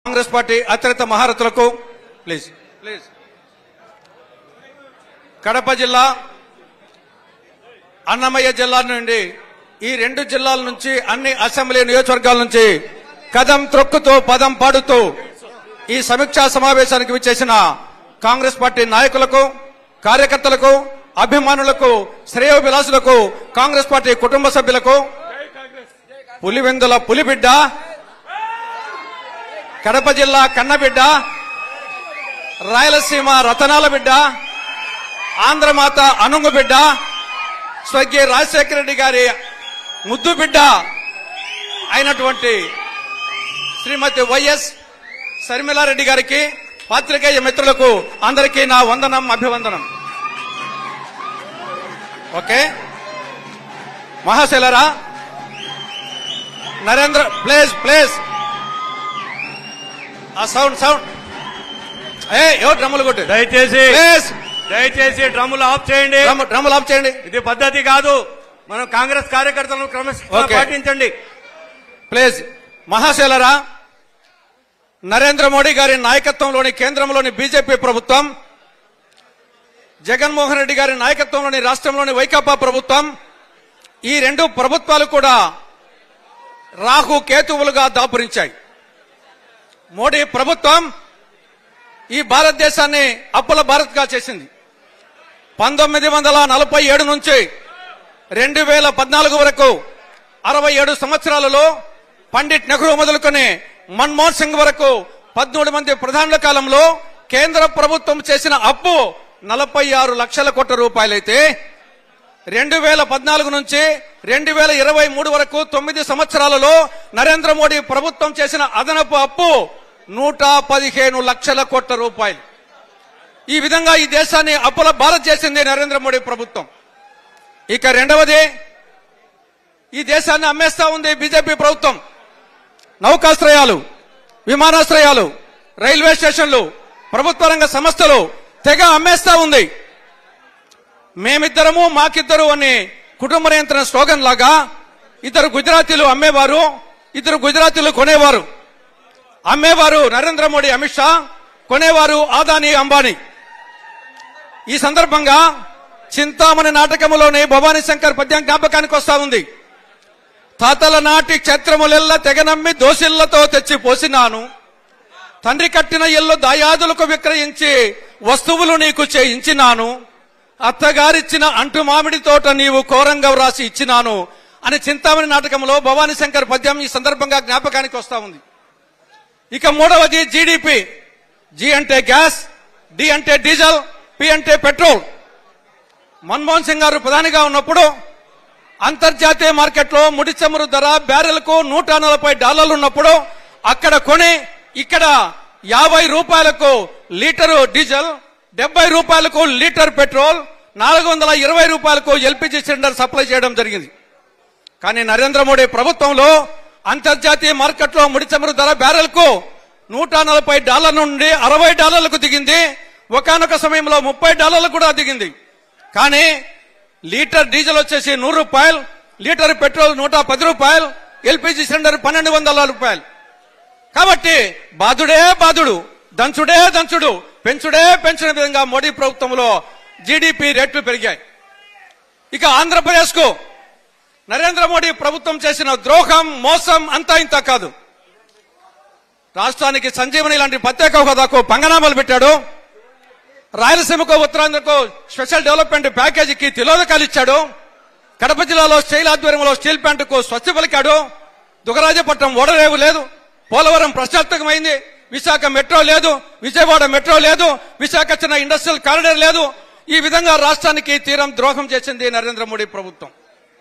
Congress party అత్యధిక మహారథులకు please please Kadapa జిల్లా అన్నమయ్య జిల్లా నుండి ఈ రెండు జిల్లాల నుంచి అన్ని అసెంబ్లీ నియోజకవర్గాల నుంచి కదం త్రొక్కుతూ పదం పాడుతూ ఈ సమీక్షా సమావేశానికి విచ్చేసిన కాంగ్రెస్ పార్టీ నాయకులకు కార్యకర్తలకు అభిమానులకు శ్రేయోభిలాసులకు కాంగ్రెస్ పార్టీ కుటుంబ సభ్యులకు పులివెందుల పులిబిడ్డ కడప జిల్లా కన్నబిడ్డ రాయలసీమ రతనాల బిడ్డ ఆంధ్రమాత అనుంగు బిడ్డ స్వర్గీయ రాజశేఖర రెడ్డి గారి ముద్దు బిడ్డ అయినటువంటి శ్రీమతి వైఎస్ శర్మిలారెడ్డి గారికి పాత్రికేయ మిత్రులకు అందరికీ నా వందనం అభివందనం ఓకే మహాశైలరా నరేంద్ర ప్లేస్ ప్లేస్ ఆ సౌండ్ సౌండ్ ఏ ఎవరు డ్రమ్ములు కొట్టు దయచేసి ప్లేస్ దయచేసి డ్రమ్ములు ఆఫ్ చేయండి డ్రమ్ డ్రమ్ములు ఆఫ్ చేయండి ఇది పద్ధతి కాదు మనం కాంగ్రెస్ కార్యకర్తలను క్రమశిక్షణ ఓకే. పాటించండి ప్లీజ్ మహాశైలరా నరేంద్ర మోడీ గారి నాయకత్వంలోని కేంద్రంలోని బీజేపీ ప్రభుత్వం జగన్మోహన్ రెడ్డి గారి నాయకత్వంలోని రాష్ట్రంలోని వైకాపా ప్రభుత్వం ఈ రెండు ప్రభుత్వాలు కూడా రాహు కేతువులుగా దాపురించాయి మోడీ ప్రభుత్వం ఈ భారతదేశాన్ని అప్పుల భారత్గా చేసింది పంతొమ్మిది వందల నలభై ఏడు నుంచి రెండు వేల పద్నాలుగు వరకు అరవై ఏడు సంవత్సరాలలో పండిట్ నెహ్రూ మొదలుకొని మన్మోహన్ సింగ్ వరకు పద్మూడు మంది ప్రధానుల కాలంలో కేంద్ర ప్రభుత్వం చేసిన అప్పు నలభై ఆరు లక్షల కోట్ల రూపాయలైతే రెండు వేల పద్నాలుగు నుంచి రెండు వేల ఇరవై మూడు వరకు తొమ్మిది సంవత్సరాలలో నరేంద్ర మోడీ ప్రభుత్వం చేసిన అదనపు అప్పు నూట పదిహేను లక్షల కోట్ల రూపాయలు ఈ విధంగా ఈ దేశాన్ని అప్పుల భారత్ చేసింది నరేంద్ర మోడీ ప్రభుత్వం ఇక రెండవది ఈ దేశాన్ని అమ్మేస్తా ఉంది బీజేపీ ప్రభుత్వం నౌకాశ్రయాలు విమానాశ్రయాలు రైల్వే స్టేషన్లు ప్రభుత్వ రంగ సంస్థలు తెగ అమ్మేస్తా ఉంది మేమిద్దరము మాకిద్దరు అని కుటుంబ నియంత్రణ స్లోగన్ లాగా ఇద్దరు గుజరాతీలు అమ్మేవారు ఇద్దరు గుజరాతీలు కొనేవారు అమ్మేవారు నరేంద్ర మోడీ అమిత్ షా కొనేవారు ఆదాని అంబానీ ఈ సందర్భంగా చింతామణి నాటకములోని భవానీ శంకర్ పద్యం జ్ఞాపకానికి వస్తా ఉంది తాతల నాటి క్షేత్రములెల్ల తెగనమ్మి దోసిళ్లతో తెచ్చి పోసినాను తండ్రి కట్టిన ఇల్లు దాయాదులకు విక్రయించి వస్తువులు నీకు చేయించినాను అత్తగారిచ్చిన అంటు మామిడి తోట నీవు కోరంగా వ్రాసి ఇచ్చినాను అని చింతామణి నాటకంలో భవానీ శంకర్ పద్యం ఈ సందర్భంగా జ్ఞాపకానికి వస్తా ఉంది ఇక మూడవది జీడిపి జి అంటే గ్యాస్ డి అంటే డీజిల్ పి అంటే పెట్రోల్ మన్మోహన్ సింగ్ గారు ప్రధానిగా ఉన్నప్పుడు అంతర్జాతీయ మార్కెట్లో ముడి చమురు ధర బ్యారెల్కు నూట నలభై డాలర్లు ఉన్నప్పుడు అక్కడ కొని ఇక్కడ యాభై రూపాయలకు లీటరు డీజిల్ డెబ్బై రూపాయలకు లీటర్ పెట్రోల్ నాలుగు వందల ఇరవై రూపాయలకు ఎల్పిజి సిలిండర్ సప్లై చేయడం జరిగింది కానీ నరేంద్ర మోడీ ప్రభుత్వంలో అంతర్జాతీయ మార్కెట్లో ముడి చమురు ధర బ్యారెల్కు నూట నలభై డాలర్ల నుండి అరవై డాలర్లకు దిగింది ఒకనొక సమయంలో ముప్పై డాలర్లకు కూడా దిగింది కానీ లీటర్ డీజిల్ వచ్చేసి నూరు రూపాయలు లీటర్ పెట్రోల్ నూట పది రూపాయలు ఎల్పిజి సిలిండర్ పన్నెండు వందల రూపాయలు కాబట్టి బాధుడే బాధుడు దంచుడే దంచుడు పెంచుడే పెంచిన విధంగా మోడీ ప్రభుత్వంలో జీడిపి రేట్లు పెరిగాయి ఇక ఆంధ్రప్రదేశ్ కు నరేంద్ర మోడీ ప్రభుత్వం చేసిన ద్రోహం మోసం అంతా ఇంత కాదు రాష్ట్రానికి సంజీవని లాంటి ప్రత్యేక హోదాకు పంగనామాలు పెట్టాడు రాయలసీమకు ఉత్తరాంధ్రకు స్పెషల్ డెవలప్మెంట్ ప్యాకేజీకి తిలోదకాలు ఇచ్చాడు కడప జిల్లాలో స్టీల్ ఆధ్వర్యంలో స్టీల్ ప్లాంట్కు స్వచ్ఛ పలికాడు దుగరాజపట్నం ఓడరేవు లేదు పోలవరం ప్రశ్నార్థకమైంది విశాఖ మెట్రో లేదు విజయవాడ మెట్రో లేదు విశాఖ చిన్న ఇండస్ట్రియల్ కారిడార్ లేదు ఈ విధంగా రాష్ట్రానికి తీరం ద్రోహం చేసింది నరేంద్ర మోడీ ప్రభుత్వం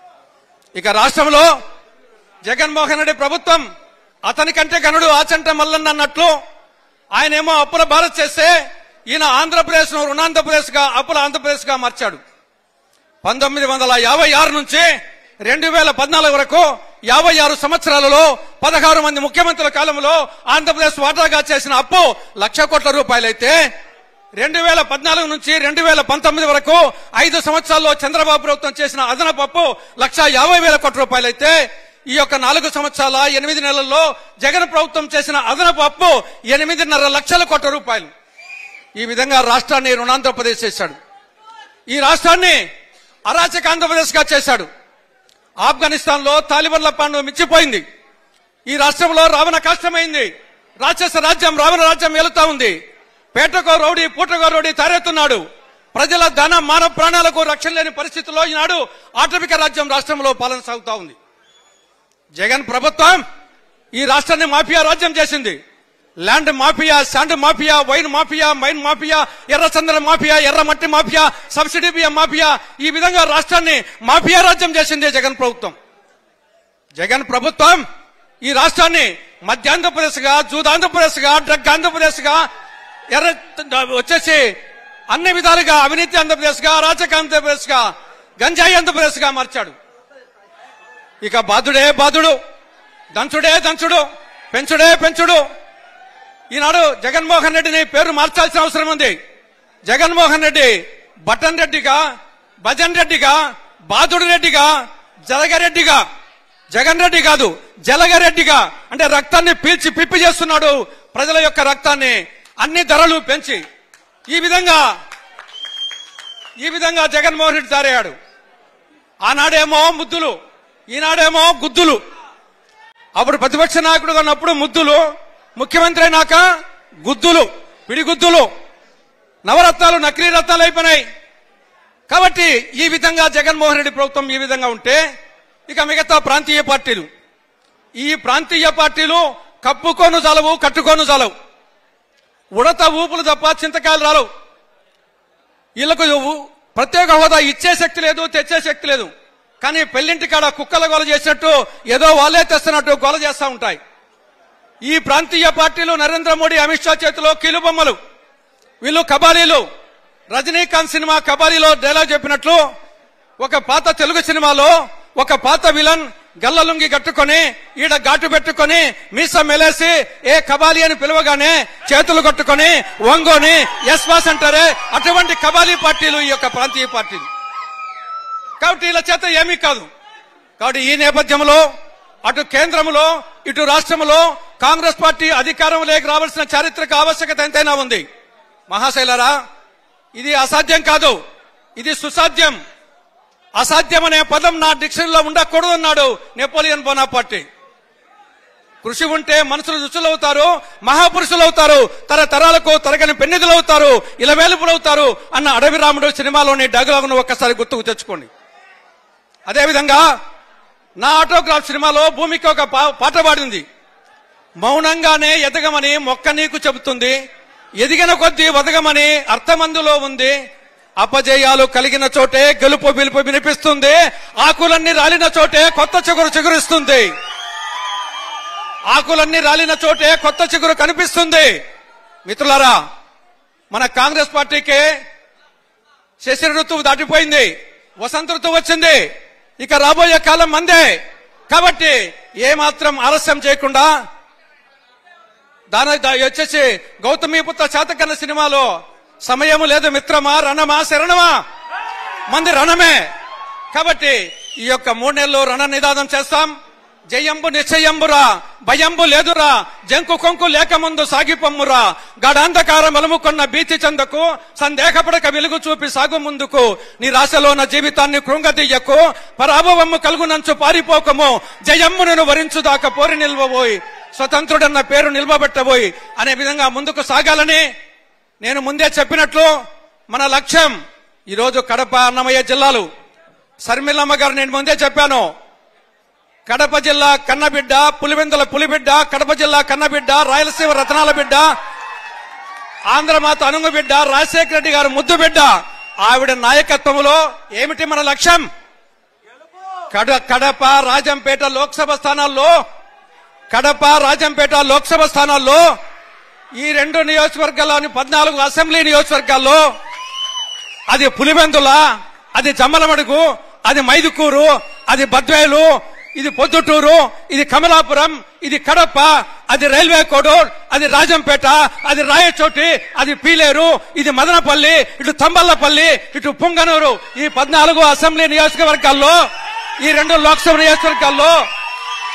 ఇక రాష్ట్రంలో జగన్మోహన్ రెడ్డి ప్రభుత్వం అతనికంటే గనుడు ఆచంట మల్లన్న అన్నట్లు ఆయనేమో అప్పుల భారత్ చేస్తే ఈయన ఆంధ్రప్రదేశ్ ను రుణాంధ్రప్రదేశ్ గా అప్పుల ఆంధ్రప్రదేశ్ గా మార్చాడు పంతొమ్మిది వందల యాభై ఆరు నుంచి రెండు వేల పద్నాలుగు వరకు యాభై ఆరు సంవత్సరాలలో పదహారు మంది ముఖ్యమంత్రుల కాలంలో ఆంధ్రప్రదేశ్ వాటాగా చేసిన అప్పు లక్ష కోట్ల రూపాయలైతే రెండు వేల పద్నాలుగు నుంచి రెండు వేల పంతొమ్మిది వరకు ఐదు సంవత్సరాల్లో చంద్రబాబు ప్రభుత్వం చేసిన అదనపు అప్పు లక్ష యాభై వేల కోట్ల రూపాయలైతే ఈ యొక్క నాలుగు సంవత్సరాల ఎనిమిది నెలల్లో జగన్ ప్రభుత్వం చేసిన అదనపు అప్పు ఎనిమిదిన్నర లక్షల కోట్ల రూపాయలు ఈ విధంగా రాష్ట్రాన్ని రుణాంధ్రప్రదేశ్ చేశాడు ఈ రాష్ట్రాన్ని అరాచక ఆంధ్రప్రదేశ్ గా చేశాడు ఆఫ్ఘనిస్తాన్ లో తాలిబన్ల పాండు మించిపోయింది ఈ రాష్ట్రంలో రావణ కష్టమైంది రాక్షస రాజ్యం రావణ రాజ్యం వెళుతా ఉంది పేటకో రౌడీ పూటకో రౌడీ తారెత్తున్నాడు ప్రజల ధన మానవ ప్రాణాలకు రక్షణ లేని పరిస్థితుల్లో ఈనాడు ఆటవిక రాజ్యం రాష్ట్రంలో పాలన సాగుతా ఉంది జగన్ ప్రభుత్వం ఈ రాష్ట్రాన్ని మాఫియా రాజ్యం చేసింది land mafia sand mafia wine mafia mine mafia ఎర్రచందన మాఫియా ఎర్ర మట్టి మాఫియా సబ్సిడీ బియ్యం మాఫియా ఈ విధంగా రాష్ట్రాన్ని మాఫియా రాజ్యం చేసింది జగన్ ప్రభుత్వం జగన్ ప్రభుత్వం ఈ రాష్ట్రాన్ని మధ్యాంధ్రప్రదేశ్ గా జూదాంధ్రప్రదేశ్ గా డ్రగ్ ఆంధ్రప్రదేశ్ గా ఎర్ర వచ్చేసి అన్ని విధాలుగా అవినీతి ఆంధ్రప్రదేశ్ గా అరాచక ఆంధ్రప్రదేశ్ గా గంజాయి ఆంధ్రప్రదేశ్ గా మార్చాడు ఇక బాధుడే బాధుడు దంచుడే దంచుడు పెంచుడే పెంచుడు ఈనాడు జగన్మోహన్ రెడ్డిని పేరు మార్చాల్సిన అవసరం ఉంది జగన్మోహన్ రెడ్డి బటన్ రెడ్డిగా భజన్ రెడ్డిగా బాధుడు రెడ్డిగా జలగరెడ్డిగా జగన్ రెడ్డి కాదు జలగరెడ్డిగా అంటే రక్తాన్ని పీల్చి పిప్పి చేస్తున్నాడు ప్రజల యొక్క రక్తాన్ని అన్ని ధరలు పెంచి ఈ విధంగా ఈ విధంగా జగన్మోహన్ రెడ్డి తయారయ్యాడు ఆనాడేమో ముద్దులు ఈనాడేమో గుద్దులు అప్పుడు ప్రతిపక్ష నాయకుడుగా ఉన్నప్పుడు ముద్దులు ముఖ్యమంత్రి అయినాక గుద్దులు పిడిగుద్దులు నవరత్నాలు నకిలీ రత్నాలు అయిపోయినాయి కాబట్టి ఈ విధంగా జగన్మోహన్ రెడ్డి ప్రభుత్వం ఈ విధంగా ఉంటే ఇక మిగతా ప్రాంతీయ పార్టీలు ఈ ప్రాంతీయ పార్టీలు కప్పుకోను చాలవు కట్టుకోను చాలవు ఉడత ఊపులు తప్ప చింతకాయలు రాలవు వీళ్ళకు ఊ- ప్రత్యేక హోదా ఇచ్చే శక్తి లేదు తెచ్చే శక్తి లేదు కానీ పెళ్లింటి కాడ కుక్కల గోల చేసినట్టు ఏదో వాళ్ళే తెస్తున్నట్టు గోల చేస్తా ఉంటాయి ఈ ప్రాంతీయ పార్టీలు నరేంద్ర మోడీ అమిత్ షా చేతిలో కీలుబొమ్మలు వీళ్ళు కబాలీలు రజనీకాంత్ సినిమా కబాలీలో డైలాగ్ చెప్పినట్లు ఒక పాత తెలుగు సినిమాలో ఒక పాత విలన్ గల్లలుంగి కట్టుకొని ఈడ ఘాటు పెట్టుకొని మీస మెలేసి ఏ కబాలి అని పిలవగానే చేతులు కట్టుకొని వంగోని ఎస్ బాస్ అంటారే అటువంటి కబాలీ పార్టీలు ఈ యొక్క ప్రాంతీయ పార్టీలు కాబట్టి వీళ్ళ చేత ఏమీ కాదు కాబట్టి ఈ నేపథ్యంలో అటు కేంద్రంలో ఇటు రాష్ట్రంలో కాంగ్రెస్ పార్టీ అధికారంలోకి రావాల్సిన చారిత్రక ఆవశ్యకత ఎంతైనా ఉంది మహాశైలరా ఇది అసాధ్యం కాదు ఇది సుసాధ్యం అసాధ్యం అనే పదం నా డిక్షనరీలో ఉండకూడదు అన్నాడు నెపోలియన్ బోనాపార్టీ కృషి ఉంటే మనుషులు రుచులవుతారు మహాపురుషులు అవుతారు తరతరాలకు తరగని పెన్నిధులు అవుతారు ఇలవేలుపులు అవుతారు అన్న అడవి రాముడు సినిమాలోని డైలాగును ఒక్కసారి గుర్తుకు తెచ్చుకోండి అదేవిధంగా నా ఆటోగ్రాఫ్ సినిమాలో భూమికి ఒక పా- పాట పాడింది మౌనంగానే ఎదగమని మొక్క నీకు చెబుతుంది ఎదిగిన కొద్దీ వదగమని అర్థమందులో ఉంది అపజయాలు కలిగిన చోటే గెలుపు పిలుపు వినిపిస్తుంది ఆకులన్నీ రాలిన చోటే కొత్త చిగురు చిగురిస్తుంది ఆకులన్నీ రాలిన చోటే కొత్త చిగురు కనిపిస్తుంది మిత్రులారా మన కాంగ్రెస్ పార్టీకి శశిర ఋతువు దాటిపోయింది వసంత ఋతువు వచ్చింది ఇక రాబోయే కాలం మందే కాబట్టి ఏమాత్రం ఆలస్యం చేయకుండా దాని దా- వచ్చేసి గౌతమీపుత్ర శాతకర్ణ సినిమాలో సమయం లేదు మిత్రమా రణమా శరణమా మంది రణమే కాబట్టి ఈ యొక్క మూడు నెలలు రణ నిదానం చేస్తాం జయంబు నిశ్చయంబురా భయంబు లేదురా జంకు కొంకు లేక ముందు సాగిపొమ్మురా గడాంధకారం అలుముకున్న భీతి చందకు సందేహపడక వెలుగు చూపి సాగు ముందుకు నీ రాశలోన జీవితాన్ని కృంగదీయకు పరాభవమ్ము కలుగునంచు పారిపోకము జయమ్ము నేను వరించుదాక పోరి నిల్వబోయి స్వతంత్రుడన్న పేరు నిల్వబెట్టబోయి అనే విధంగా ముందుకు సాగాలని నేను ముందే చెప్పినట్లు మన లక్ష్యం ఈరోజు కడప అన్నమయ్య జిల్లాలు శర్మిలమ్మ గారు నేను ముందే చెప్పాను కడప జిల్లా కన్నబిడ్డ పులివెందుల పులిబిడ్డ కడప జిల్లా కన్నబిడ్డ రాయలసీమ రతనాల బిడ్డ ఆంధ్రమాత అనుంగు బిడ్డ రాజశేఖర రెడ్డి గారు ముద్దు బిడ్డ ఆవిడ నాయకత్వంలో ఏమిటి మన లక్ష్యం కడ కడప రాజంపేట లోక్సభ స్థానాల్లో కడప రాజంపేట లోక్సభ స్థానాల్లో ఈ రెండు నియోజకవర్గాల్లోని పద్నాలుగు అసెంబ్లీ నియోజకవర్గాల్లో అది పులివెందుల అది జమ్మలమడుగు అది మైదుకూరు అది బద్వేలు ఇది పొద్దుటూరు ఇది కమలాపురం ఇది కడప అది రైల్వే కోడూర్ అది రాజంపేట అది రాయచోటి అది పీలేరు ఇది మదనపల్లి ఇటు తంబల్లపల్లి ఇటు పుంగనూరు ఈ పద్నాలుగు అసెంబ్లీ నియోజకవర్గాల్లో ఈ రెండు లోక్సభ నియోజకవర్గాల్లో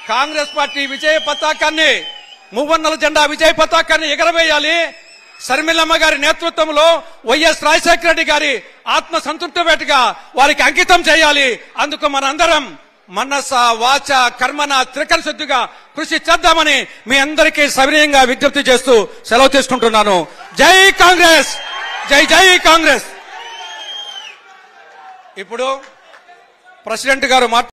కాంగ్రెస్ పార్టీ విజయ పతాకాన్ని మువ్వన్నెల జెండా విజయ పతాకాన్ని ఎగరవేయాలి శర్మిలమ్మ గారి నేతృత్వంలో వైఎస్ రాజశేఖర రెడ్డి గారి ఆత్మ సంతృప్తి వేటగా వారికి అంకితం చేయాలి అందుకు మనందరం మనస వాచ కర్మన త్రికర శుద్ధిగా కృషి చేద్దామని మీ అందరికీ సవినయంగా విజ్ఞప్తి చేస్తూ సెలవు తీసుకుంటున్నాను జై కాంగ్రెస్ జై జై కాంగ్రెస్ ఇప్పుడు ప్రెసిడెంట్ గారు మాట్లాడుతున్నారు